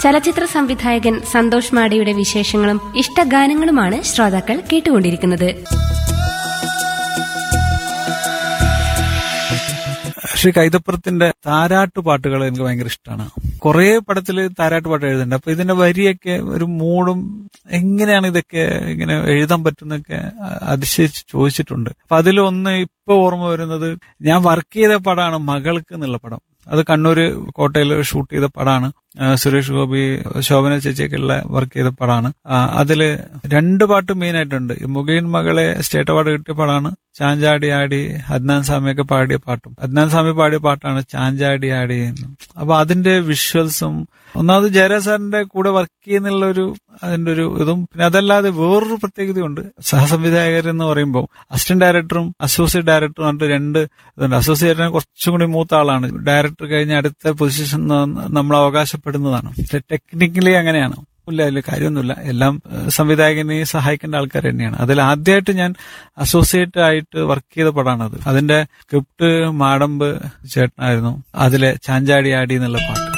ചലച്ചിത്ര സംവിധായകൻ സന്തോഷ് മാടിയുടെ വിശേഷങ്ങളും ഇഷ്ടഗാനങ്ങളുമാണ് ശ്രോതാക്കൾ കേട്ടുകൊണ്ടിരിക്കുന്നത് ശ്രീ കൈതപ്പുറത്തിന്റെ താരാട്ട് പാട്ടുകൾ എനിക്ക് ഭയങ്കര ഇഷ്ടമാണ് കുറെ പടത്തില് താരാട്ട് പാട്ട് എഴുതുന്നുണ്ട് അപ്പൊ ഇതിന്റെ വരിയൊക്കെ ഒരു മൂടും എങ്ങനെയാണ് ഇതൊക്കെ ഇങ്ങനെ എഴുതാൻ പറ്റുന്നൊക്കെ അതിശയിച്ച് ചോദിച്ചിട്ടുണ്ട് അപ്പൊ അതിലൊന്ന് ഇപ്പൊ ഓർമ്മ വരുന്നത് ഞാൻ വർക്ക് ചെയ്ത പടമാണ് മകൾക്ക് എന്നുള്ള പടം അത് കണ്ണൂര് കോട്ടയിൽ ഷൂട്ട് ചെയ്ത പടമാണ് ആ, സുരേഷ് ഗോപി ശോഭന ചേച്ചിയൊക്കെ ഉള്ള വർക്ക് ചെയ്ത പടമാണ് ആ, അതില് രണ്ട് പാട്ട് മെയിൻ ആയിട്ടുണ്ട് ഈ മുഖയിൻ മകളെ സ്റ്റേറ്റ് അവാർഡ് കിട്ടിയ പടമാണ് ചാഞ്ചാടി ആടി അദ്നാൻ സ്വാമിയൊക്കെ പാടിയ പാട്ടും അദ്നാൻ സ്വാമി പാടിയ പാട്ടാണ് ചാഞ്ചാടി ആടി എന്ന്. അപ്പൊ അതിന്റെ വിഷ്വൽസും ഒന്നാമത് ജയരാജ് സാറിന്റെ കൂടെ വർക്ക് ചെയ്യുന്നുള്ള ഒരു അതിന്റെ ഒരു ഇതും പിന്നെ അതല്ലാതെ വേറൊരു പ്രത്യേകതയുണ്ട് സഹസംവിധായകർ എന്ന് പറയുമ്പോൾ അസിസ്റ്റന്റ് ഡയറക്ടറും അസോസിയേറ്റ് ഡയറക്ടറും പറഞ്ഞിട്ട് രണ്ട് ഇതുണ്ട് അസോസിയേറ്റിനെ കുറച്ചും കൂടി മൂത്ത ആളാണ് ഡയറക്ടർ കഴിഞ്ഞ അടുത്ത പൊസിഷൻ നമ്മൾ അവകാശപ്പെടുന്നതാണ് ടെക്നിക്കലി അങ്ങനെയാണ് ഇല്ല അതിൽ കാര്യമൊന്നുമില്ല എല്ലാം ഏഹ്, സംവിധായകനെ സഹായിക്കേണ്ട ആൾക്കാർ തന്നെയാണ് അതിൽ ആദ്യമായിട്ട് ഞാൻ അസോസിയേറ്റ് ആയിട്ട് വർക്ക് ചെയ്ത പടമാണത് അതിന്റെ സ്ക്രിപ്റ്റ് മാടമ്പ് ചേട്ടനായിരുന്നു അതിലെ ചാഞ്ചാടി ആടി എന്നുള്ള പാട്ട്